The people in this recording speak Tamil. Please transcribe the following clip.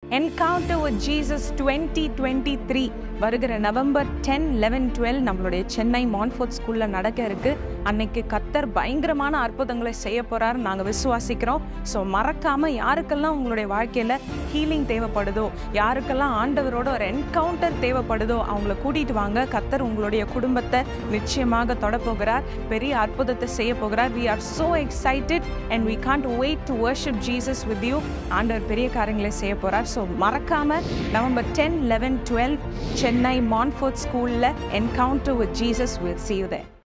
encounter with Jesus twenty twenty three வருகிற நவம்பர் டென் லெவன் டுவெல் நம்மளுடைய சென்னை மான்ஃபோர்ட் ஸ்கூலில் நடக்க இருக்கு அன்னைக்கு கத்தர் பயங்கரமான அற்புதங்களை செய்ய போறாரு நாங்கள் விசுவாசிக்கிறோம் ஸோ மறக்காம யாருக்கெல்லாம் உங்களுடைய வாழ்க்கையில் ஹீலிங் தேவைப்படுதோ யாருக்கெல்லாம் ஆண்டவரோட ஒரு என்கவுண்டர் தேவைப்படுதோ அவங்கள கூட்டிட்டு வாங்க கத்தர் உங்களுடைய குடும்பத்தை நிச்சயமாக தொடப்போகிறார் பெரிய அற்புதத்தை செய்ய போகிறார் we are so excited and we can't wait to worship Jesus with you ஆண்டவர் பெரிய காரியங்களை செய்ய போறார் ஸோ மறக்காம November ten eleven twelve Chennai Montfort ஸ்கூலில் encounter with Jesus will see you there